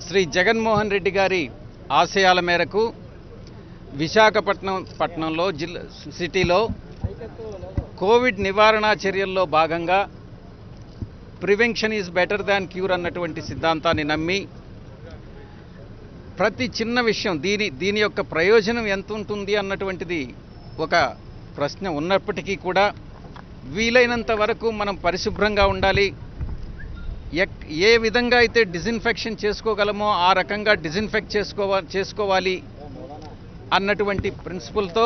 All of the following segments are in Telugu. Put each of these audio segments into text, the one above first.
శ్రీ జగన్మోహన్ రెడ్డి గారి ఆశయాల మేరకు విశాఖపట్నం పట్టణంలో జిల్లా సిటీలో కోవిడ్ నివారణ చర్యల్లో భాగంగా prevention is better than cure అన్నటువంటి సిద్ధాంతాన్ని నమ్మి ప్రతి చిన్న విషయం దీని దీని యొక్క ప్రయోజనం ఎంత ఉంటుంది అన్నటువంటిది ఒక ప్రశ్న ఉన్నప్పటికీ కూడా వీలైనంత వరకు మనం పరిశుభ్రంగా ఉండాలి ఎక్ ఏ విధంగా అయితే డిజిన్ఫెక్షన్ చేసుకోగలమో ఆ రకంగా డిజిన్ఫెక్ట్ చేసుకోవా చేసుకోవాలి అన్నటువంటి ప్రిన్సిపల్తో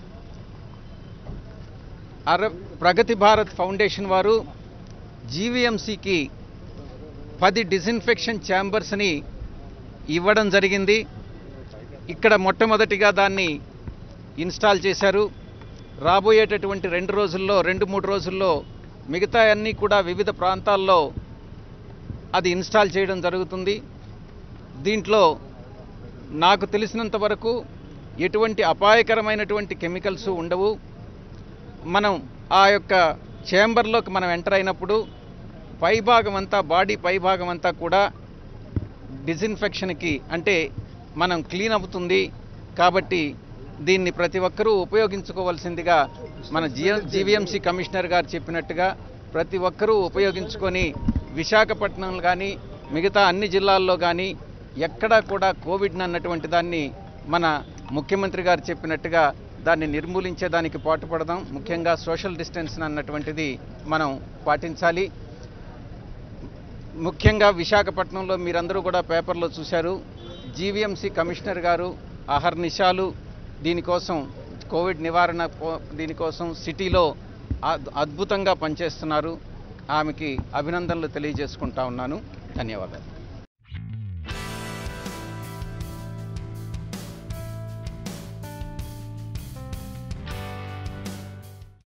అర ప్రగతి భారత్ ఫౌండేషన్ వారు జీవీఎంసీకి పది డిజిన్ఫెక్షన్ ఛాంబర్స్ని ఇవ్వడం జరిగింది ఇక్కడ మొట్టమొదటిగా దాన్ని ఇన్స్టాల్ చేశారు రాబోయేటటువంటి రెండు రోజుల్లో రెండు మూడు రోజుల్లో మిగతా అన్నీ కూడా వివిధ ప్రాంతాల్లో అది ఇన్స్టాల్ చేయడం జరుగుతుంది దీంట్లో నాకు తెలిసినంత వరకు ఎటువంటి అపాయకరమైనటువంటి కెమికల్స్ ఉండవు మనం ఆ యొక్క చేంబర్లోకి మనం ఎంటర్ అయినప్పుడు పైభాగం అంతా బాడీ పైభాగం అంతా కూడా డిజిన్ఫెక్షన్కి అంటే మనం క్లీన్ అవుతుంది కాబట్టి దీన్ని ప్రతి ఒక్కరూ ఉపయోగించుకోవాల్సిందిగా మన జీ జీవీఎంసీ కమిషనర్ గారు చెప్పినట్టుగా ప్రతి ఒక్కరూ ఉపయోగించుకొని విశాఖపట్నం కానీ మిగతా అన్ని జిల్లాల్లో కానీ ఎక్కడా కూడా కోవిడ్ అన్నటువంటి దాన్ని మన ముఖ్యమంత్రి గారు చెప్పినట్టుగా దాన్ని నిర్మూలించేదానికి పాటుపడదాం ముఖ్యంగా సోషల్ డిస్టెన్స్ అన్నటువంటిది మనం పాటించాలి ముఖ్యంగా విశాఖపట్నంలో మీరందరూ కూడా పేపర్లో చూశారు జీవీఎంసీ కమిషనర్ గారు అహర్నిశాలు దీనికోసం కోవిడ్ నివారణ కో- దీనికోసం సిటీలో అద్- అద్భుతంగా పనిచేస్తున్నారు ఆమెకి అభినందనలు తెలియజేసుకుంటా ఉన్నాను ధన్యవాదాలు